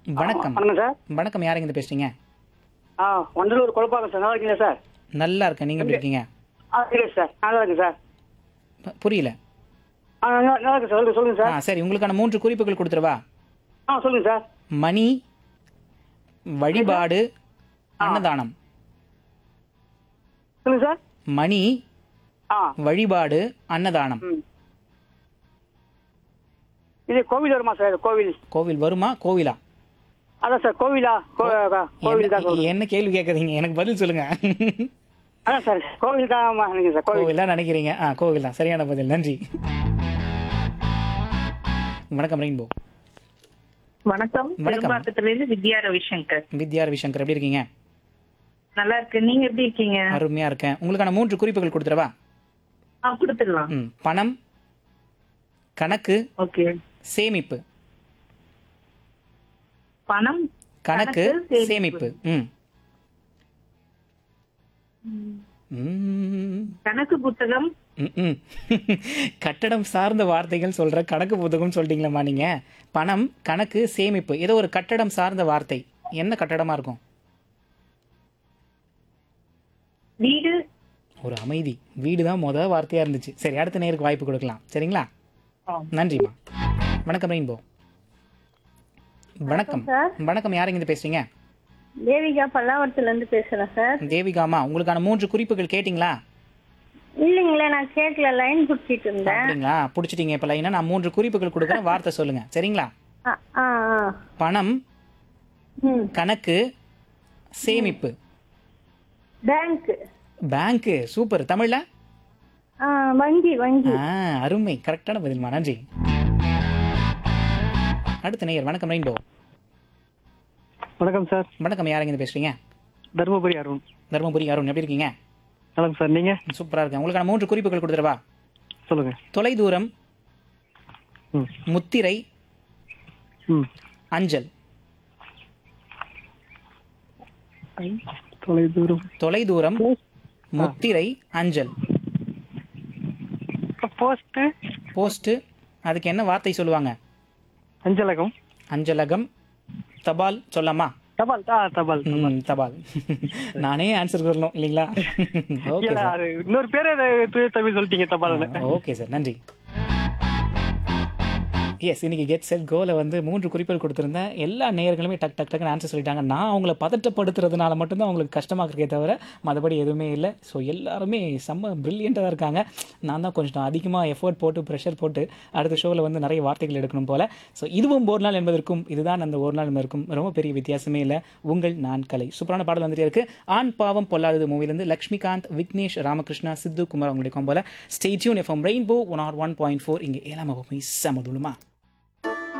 வணக்கம் வணக்கம் சார் வணக்கம் யாருங்க இருந்து பேசுறீங்க ஆ வண்டலூர் குழப்பாக்கம் சார் நல்லா இருக்கீங்களா சார் நல்லா இருக்கேன் நீங்க எப்படி இருக்கீங்க ஆ இல்லை சார் நல்லா இருக்கு சார் ப- புரியல ஆ நல்லா நல்லா இருக்கு சார் சொல்லுங்க சொல்லுங்க ஆ சார் சரி உங்களுக்கான மூன்று குறிப்புகள் கொடுத்துருவா ஆ சொல்லுங்க சார் மணி வழிபாடு அன்னதானம் சொல்லுங்க சார் மணி ஆ வழிபாடு அன்னதானம் ம் இது கோவில் வருமா சார் கோவில் கோவில் வருமா கோவிலா அதான் சார் கோவிலா கோ- கோவில் தான் என்ன- சொல்லுங்க என்ன கேள்வி கேட்குறீங்க எனக்கு பதில் சொல்லுங்க அதான் சார் கோவில் தான் நினைக்கிறேன் சார் கோவில் கோவில் தான் நினைக்கிறீங்க ஆ கோவில் தான் சரியான பதில் நன்றி வணக்கம் ரெயின்போ வணக்கம் வணக்கம். பெரும்பாக்கத்துல இருந்து வித்யா ரவிசங்கர் வித்யா ரவிசங்கர் எப்படி இருக்கீங்க நல்லா இருக்கு நீங்க எப்படி இருக்கீங்க அருமையா இருக்கேன் உங்களுக்கான மூன்று குறிப்புகள் கொடுத்துருவா ஆ கொடுத்துடலாம் ம் பணம் கணக்கு ஓகே சேமிப்பு பணம் கணக்கு கணக்கு, சேமிப்பு ம் ம். கணக்கு புத்தகம் ம், ம். கட்டடம் சார்ந்த வார்த்தைகள் சொல்ற கணக்கு புத்தகம் சொல்லிட்டீங்களம்மா நீங்க பணம் கணக்கு சேமிப்பு ஏதோ ஒரு கட்டடம் சார்ந்த வார்த்தை என்ன கட்டடமா இருக்கும் வீடு ஒரு அமைதி வீடு தான் முத வார்த்தையா இருந்துச்சு சரி அடுத்த நேருக்கு வாய்ப்பு கொடுக்கலாம் சரிங்களா ஆ. நன்றிம்மா வணக்கம் ரெயின்போ வணக்கம் வணக்கம் யாருங்க இருந்து பேசுறீங்க தேவிகா பல்லாவரத்துல இருந்து பேசுறேன் சார் தேவிகாமா உங்களுக்கான மூன்று குறிப்புகள் கேட்டிங்களா இல்லைங்களே நான் கேட்கல லைன் பிடிச்சிட்டு இருந்தேன் அப்படிங்களா பிடிச்சிட்டீங்க இப்போ லைனா நான் மூன்று குறிப்புகள் கொடுக்குறேன் வார்த்தை சொல்லுங்க சரிங்களா ஆ ஆ ஆ. பணம் ம் கணக்கு சேமிப்பு பேங்க் பேங்க்கு சூப்பர் தமிழ்ல ஆ வங்கி வங்கி ஆ அருமை கரெக்டான பதில்மா நன்றி அடுத்த நேயர் வணக்கம் ரெயின்போ வணக்கம் சார் வணக்கம் யாருங்க இருந்து பேசுறீங்க தருமபுரி அருண் தருமபுரி அருண் எப்படி இருக்கீங்க வணக்கம் சார் நீங்க சூப்பரா இருக்கேன் உங்களுக்கான மூன்று குறிப்புகள் கொடுத்துருவா சொல்லுங்க தொலைதூரம் ம் முத்திரை ம் அஞ்சல் தொலைதூரம் தொலைதூரம் முத்திரை அஞ்சல் போஸ்ட் போஸ்ட் அதுக்கு என்ன வார்த்தை சொல்லுவாங்க அஞ்சலகம் அஞ்சலகம் தபால் சொல்லலாமா தபால் ஆ தபால் ம், தபால் நானே ஆன்சர் சொல்லணும் இல்லைங்களா ஓகே இல்ல, சார் அது இன்னொரு பேரே தூய தமிழ் சொல்லிட்டீங்க தபால் ஓகே சார் நன்றி எஸ் இன்னைக்கு கெட் செட் கோல வந்து மூன்று குறிப்புகள் கொடுத்துருந்தேன் எல்லா நேயர்களுமே டக் டக் டக்குன்னு ஆன்சர் சொல்லிட்டாங்க நான் அவங்கள பதட்டப்படுத்துறதுனால மட்டும்தான் அவங்களுக்கு கஷ்டமாக இருக்கே தவிர மற்றபடி எதுவுமே இல்லை ஸோ எல்லாருமே செம்ம ப்ரில்லியண்ட்டாக தான் இருக்காங்க நான் தான் கொஞ்சம் அதிகமாக எஃபோர்ட் போட்டு ப்ரெஷர் போட்டு அடுத்த ஷோவில் வந்து நிறைய வார்த்தைகள் எடுக்கணும் போல ஸோ இதுவும் ஒரு நாள் என்பதற்கும் இதுதான் அந்த ஒரு நாள் என்பதற்கும் ரொம்ப பெரிய வித்தியாசமே இல்லை உங்கள் நான் கலை சூப்பரான பாடல் வந்துட்டே இருக்கு ஆண் பாவம் பொல்லாதது மூவிலேருந்து லக்ஷ்மிகாந்த் விக்னேஷ் ராமகிருஷ்ணா சித்து குமார் அவங்களுடைய போல stay tuned FM rainbow one O one point four இங்கே ஏழாம் வகுப்பு செமதுலுமா